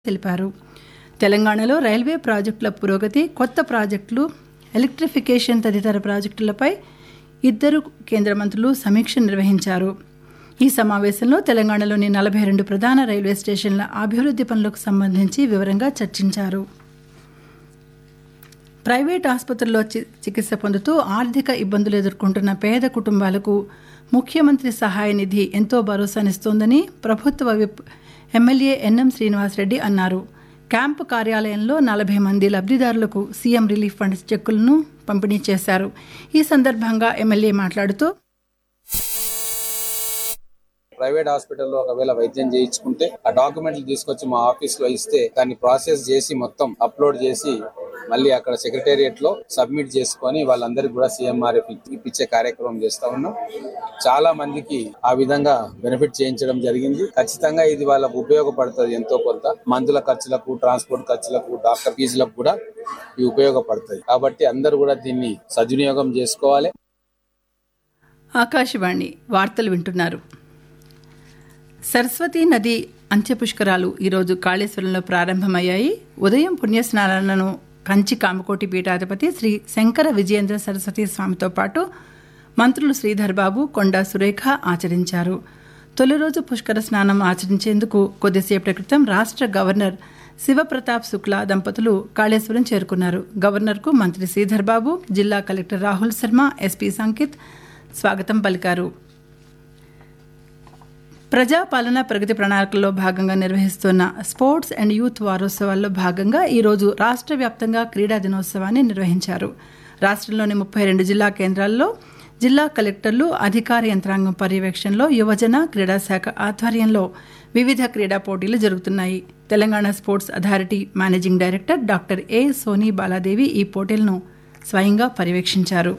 తెలిపారు తెలంగాణలో రైల్వే ప్రాజెక్టుల పురోగతి కొత్త ప్రాజెక్టులు ఎలక్ట్రిఫికేషన్ తదితర ప్రాజెక్టులపై ఇద్దరు కేంద్ర మంత్రులు సమీక్ష నిర్వహించారు ఈ సమావేశంలో తెలంగాణలోని నలభై రెండు ప్రధాన రైల్వే స్టేషన్ల అభివృద్ధి పనులకు సంబంధించి వివరంగా చర్చించారు ప్రైవేట్ ఆసుపత్రుల్లో చి- చికిత్స పొందుతూ ఆర్థిక ఇబ్బందులు ఎదుర్కొంటున్న పేద కుటుంబాలకు ముఖ్యమంత్రి సహాయ నిధి ఎంతో భరోసానిస్తోందని ప్రభుత్వ విప్ ఎమ్మెల్యే ఎన్ఎం శ్రీనివాసరెడ్డి అన్నారు క్యాంపు కార్యాలయంలో నలభై మంది లబ్ధిదారులకు సీఎం రిలీఫ్ ఫండ్ చెక్కులను పంపిణీ చేశారు ఈ సందర్భంగా ఎమ్మెల్యే మాట్లాడుతూ ప్రైవేట్ హాస్పిటల్లో ఒకవేళ వైద్యం చేయించుకుంటే ఆ డాక్యుమెంట్లు తీసుకొచ్చి మా ఆఫీస్ లో ఇస్తే దాన్ని ప్రాసెస్ చేసి మొత్తం అప్లోడ్ చేసి మళ్ళీ అక్కడ సెక్రటేరియట్ లో సబ్మిట్ చేసుకొని వాళ్ళందరికీ కూడా సీఎంఆర్ఎఫ్ ఇప్పించే కార్యక్రమం చేస్తా ఉన్నాం చాలా మందికి ఆ విధంగా బెనిఫిట్ చేయించడం జరిగింది ఖచ్చితంగా ఇది వాళ్ళకు ఉపయోగపడుతుంది ఎంతో కొంత మందుల ఖర్చులకు ట్రాన్స్పోర్ట్ ఖర్చులకు డాక్టర్ ఫీజులకు కూడా ఇది ఉపయోగపడుతుంది కాబట్టి అందరూ కూడా దీన్ని సద్వినియోగం చేసుకోవాలి ఆకాశవాణి వార్తలు వింటున్నారు సరస్వతీ నది అంత్యపుష్కరాలు ఈరోజు కాళేశ్వరంలో ప్రారంభమయ్యాయి ఉదయం పుణ్యస్నానాలను కంచి కామకోటి పీఠాధిపతి శ్రీ శంకర విజయేంద్ర సరస్వతి స్వామితో పాటు మంత్రులు శ్రీధర్ బాబు కొండా సురేఖ ఆచరించారు తొలి రోజు పుష్కర స్నానం ఆచరించేందుకు కొద్దిసేపటి క్రితం రాష్ట్ర గవర్నర్ శివప్రతాప్ శుక్లా దంపతులు కాళేశ్వరం చేరుకున్నారు గవర్నర్కు మంత్రి శ్రీధర్ బాబు జిల్లా కలెక్టర్ రాహుల్ శర్మ ఎస్పీ సంకిత్ స్వాగతం పలికారు ప్రజాపాలన ప్రగతి ప్రణాళికల్లో భాగంగా నిర్వహిస్తున్న స్పోర్ట్స్ అండ్ యూత్ వారోత్సవాల్లో భాగంగా ఈరోజు రాష్ట్ర వ్యాప్తంగా క్రీడా దినోత్సవాన్ని నిర్వహించారు రాష్ట్రంలోని ముప్పై రెండు జిల్లా కేంద్రాల్లో జిల్లా కలెక్టర్లు అధికార యంత్రాంగం పర్యవేక్షణలో యువజన క్రీడా శాఖ ఆధ్వర్యంలో వివిధ క్రీడా పోటీలు జరుగుతున్నాయి Telangana sports authority managing director doctor A Soni Baladevi ఈ పోటీలను స్వయంగా పర్యవేక్షించారు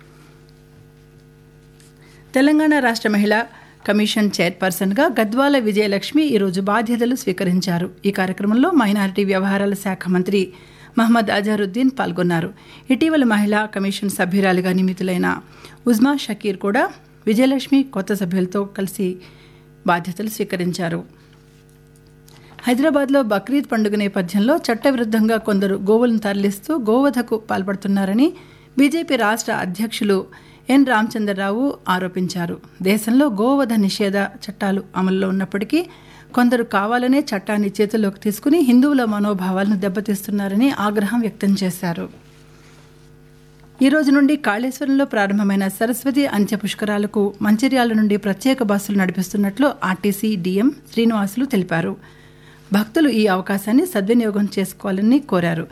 తెలంగాణ రాష్ట్ర మహిళా కమిషన్ చైర్పర్సన్గా గద్వాల విజయలక్ష్మి ఈరోజు బాధ్యతలు స్వీకరించారు ఈ కార్యక్రమంలో మైనారిటీ వ్యవహారాల శాఖ మంత్రి మహమ్మద్ అజహరుద్దీన్ పాల్గొన్నారు ఇటీవల మహిళా కమిషన్ సభ్యురాలిగా నియమితులైన ఉజ్మా షకీర్ కూడా విజయలక్ష్మి కొత్త సభ్యులతో కలిసి బాధ్యతలు స్వీకరించారు హైదరాబాద్లో బక్రీద్ పండుగ నేపథ్యంలో చట్టవిరుద్ధంగా కొందరు గోవులను తరలిస్తూ గోవధకు పాల్పడుతున్నారని బీజేపీ రాష్ట్ర అధ్యక్షులు ఎన్ రామచంద్రరావు ఆరోపించారు దేశంలో గోవధ నిషేధ చట్టాలు అమల్లో ఉన్నప్పటికీ కొందరు కావాలనే చట్టాన్ని చేతుల్లోకి తీసుకుని హిందువుల మనోభావాలను దెబ్బతీస్తున్నారని ఆగ్రహం వ్యక్తం చేశారు ఈ రోజు నుండి కాళేశ్వరంలో ప్రారంభమైన సరస్వతి అంత్య పుష్కరాలకు మంచిర్యాల నుండి ప్రత్యేక బస్సులు నడిపిస్తున్నట్లు ఆర్టీసీ డీఎం శ్రీనివాసులు తెలిపారు భక్తులు ఈ అవకాశాన్ని సద్వినియోగం చేసుకోవాలని కోరారు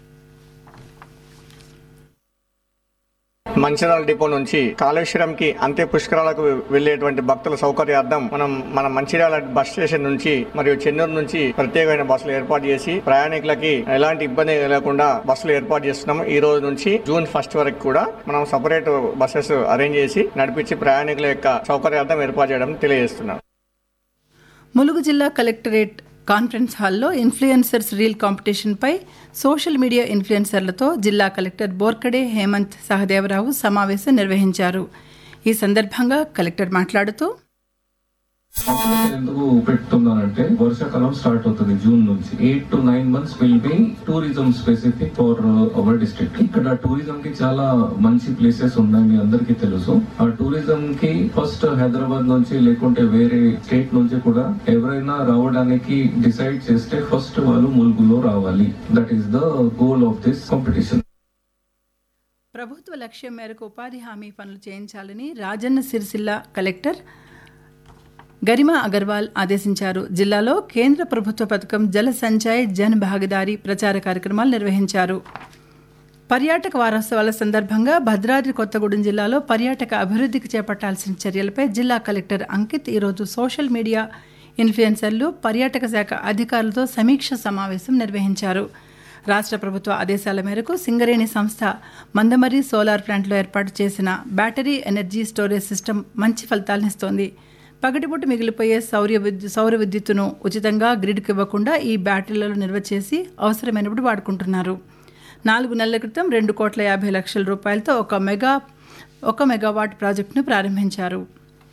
మంచిర్యాల డిపో నుంచి కాళేశ్వరంకి అంత్య పుష్కరాలకు వెళ్లేటువంటి భక్తుల సౌకర్యార్థం మనం మన మంచిర్యాల బస్ స్టేషన్ నుంచి మరియు చెన్నూరు నుంచి ప్రత్యేకమైన బస్సులు ఏర్పాటు చేసి ప్రయాణికులకి ఎలాంటి ఇబ్బంది లేకుండా బస్సులు ఏర్పాటు చేస్తున్నాం ఈ రోజు నుంచి జూన్ ఫస్ట్ వరకు కూడా మనం సపరేట్ బస్సెస్ అరేంజ్ చేసి నడిపించి ప్రయాణికుల యొక్క సౌకర్యార్థం ఏర్పాటు చేయడం తెలియజేస్తున్నాం ములుగు జిల్లా కలెక్టరేట్ కాన్ఫరెన్స్ హాల్లో ఇన్ఫ్లుయెన్సర్స్ రీల్ కాంపిటీషన్పై సోషల్ మీడియా ఇన్ఫ్లుయెన్సర్లతో జిల్లా కలెక్టర్ బోర్కడే హేమంత్ సహదేవరావు సమావేశం నిర్వహించారు ఈ సందర్భంగా కలెక్టర్ మాట్లాడుతూ కాంపిటీషన్ ఎందుకు పెడుతున్నానంటే వర్షాకాలం స్టార్ట్ అవుతుంది జూన్ నుంచి eight to nine months will be tourism specific for our district ఇక్కడ టూరిజం కి చాలా మంచి ప్లేసెస్ ఉన్నాయి మీ అందరికీ తెలుసు ఆ టూరిజం కి ఫస్ట్ హైదరాబాద్ నుంచి లేకుంటే వేరే స్టేట్ నుంచి కూడా ఎవరైనా రావడానికి డిసైడ్ చేస్తే ఫస్ట్ వాళ్ళు ములుగులో రావాలి that is the goal of this competition ప్రభుత్వ లక్ష్యం మేరకు ఉపాధి హామీ పనులు చేయించాలని రాజన్న సిరిసిల్ల కలెక్టర్ గరిమా అగర్వాల్ ఆదేశించారు జిల్లాలో కేంద్ర ప్రభుత్వ పథకం జల సంచయ్ జన్ భాగీదారీ ప్రచార కార్యక్రమాలు నిర్వహించారు పర్యాటక వారోత్సవాల సందర్భంగా భద్రాద్రి కొత్తగూడెం జిల్లాలో పర్యాటక అభివృద్ధికి చేపట్టాల్సిన చర్యలపై జిల్లా కలెక్టర్ అంకిత్ ఈరోజు సోషల్ మీడియా ఇన్ఫ్లుయెన్సర్లు పర్యాటక శాఖ అధికారులతో సమీక్ష సమావేశం నిర్వహించారు రాష్ట్ర ప్రభుత్వ ఆదేశాల మేరకు సింగరేణి సంస్థ మందమరి సోలార్ ప్లాంట్లో ఏర్పాటు చేసిన బ్యాటరీ ఎనర్జీ స్టోరేజ్ సిస్టమ్ మంచి ఫలితాలనిస్తోంది పగటిపూట మిగిలిపోయే సౌర్య విద్యు సౌర విద్యుత్తును ఉచితంగా గ్రిడ్కి ఇవ్వకుండా ఈ బ్యాటరీలలో నిల్వ చేసి అవసరమైనప్పుడు వాడుకుంటున్నారు నాలుగు నెలల క్రితం రెండు కోట్ల యాభై లక్షల రూపాయలతో ఒక మెగా ఒక మెగావాట్ ప్రాజెక్టును ప్రారంభించారు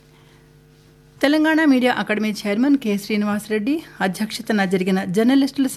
Telangana media academy chairman K Srinivasa Reddy అధ్యక్షతన జరిగిన జర్నలిస్టుల